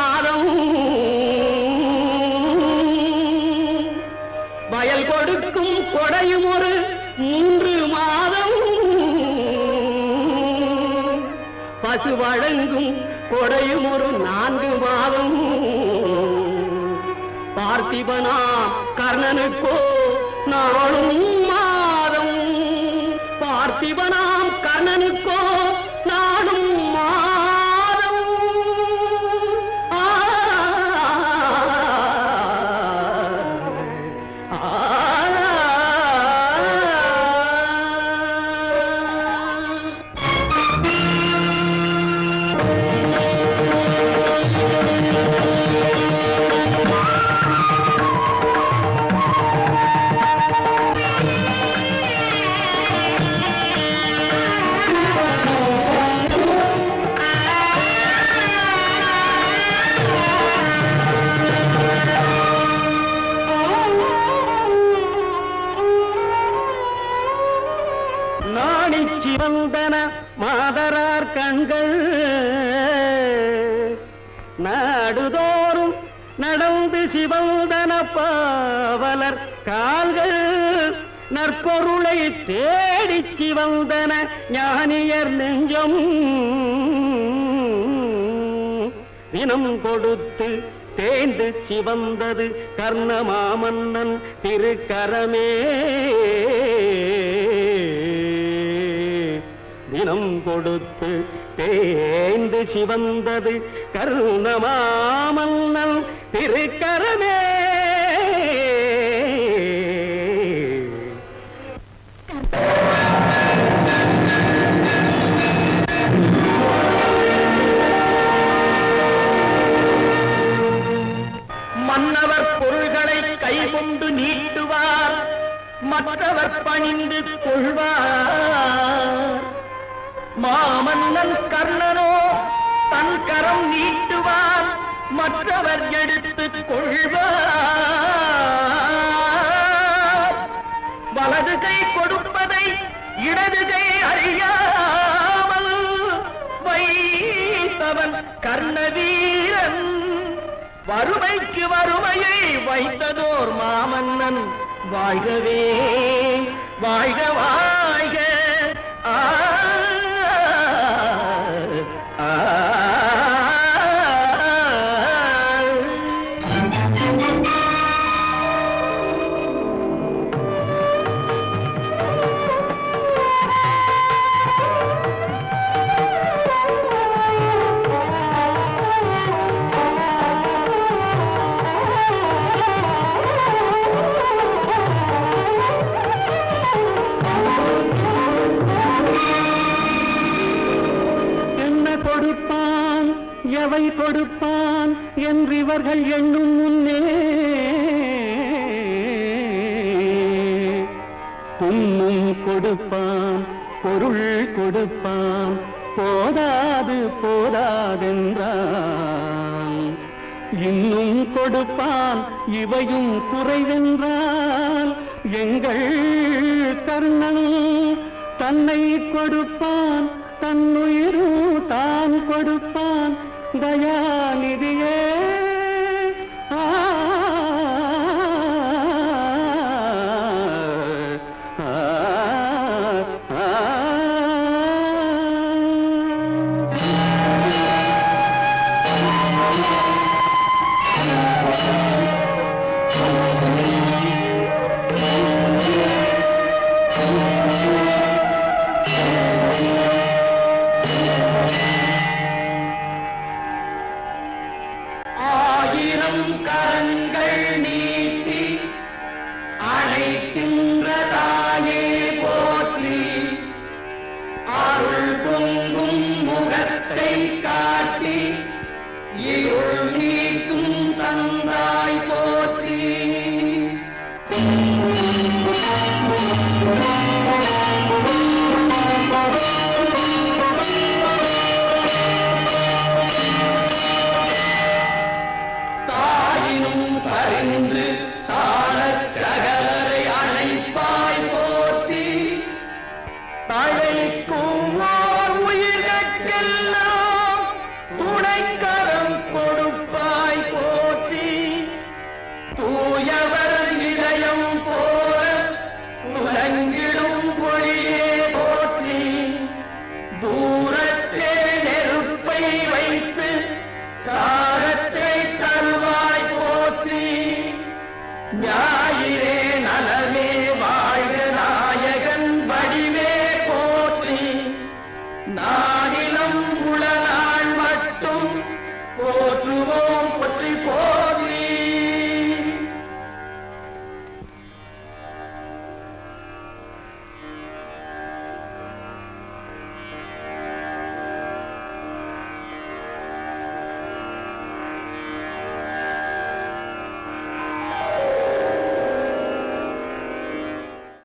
மாதம் வயல் கொடுக்கும் கொடையும் ஒரு மூன்று மாதம் பசு வழங்கும் கொடையும் ஒரு நான்கு மாதம் பார்த்திபனா கர்ணனுக்கோ நாளும் மாதம் பார்த்திபனாம் கர்ணனுக்கோ நாளும் மாதம் ஆ ஆ நாணிச் சிவந்தன மாதரார் கண்கள் நாடுதோறும் நடந்து சிவந்தன பாவலர் கால்கள் நற்பொருளை தேடிச் சிவந்தன ஞானியர் நெஞ்சம் தினம் கொடுத்து தேய்ந்து சிவந்தது கர்ணமாமன்னன் திருக்கரமே தினம் கொடுத்து தேய்ந்து சிவந்தது கருணமாமன்னன் திருக்கரமே மன்னவர் பொருள்களை கைகொண்டு நீட்டுவார் மற்றவர் பணிந்து கொள்வார் மாமன்னன் கர்ணனோ தன் கரம் நீட்டுவார் மற்றவர் எடுத்துக் கொள்வார் வலது கை கொடுப்பதை இடது கை அறியாமல் வைத்தவன் கர்ணவீரன் வறுமைக்கு வறுமையை வைத்ததோர் மாமன்னன் வாழ்கவே வாழ்க வாழ்க ஆ, ஆ, என்ன கொடுப்பான் எவை கொடுப்பான் என்று இவர்கள் எண்ணும் முன்னே புண்ணும் கொடுப்பான் பொருள் கொடுப்பான் போதாது போதாதென்றான் இன்னும் கொடுப்பான் இவையும் குறைவென்றால் எங்கள் கர்ணன் தன்னை கொடுப்பான் தன்னுயிரும் தான் கொடுப்பான் தயாநிதியே ஆ, ஆ, ஆ, ஆ. ஆயிரம் கரங்கள் நீட்டி அழைக்க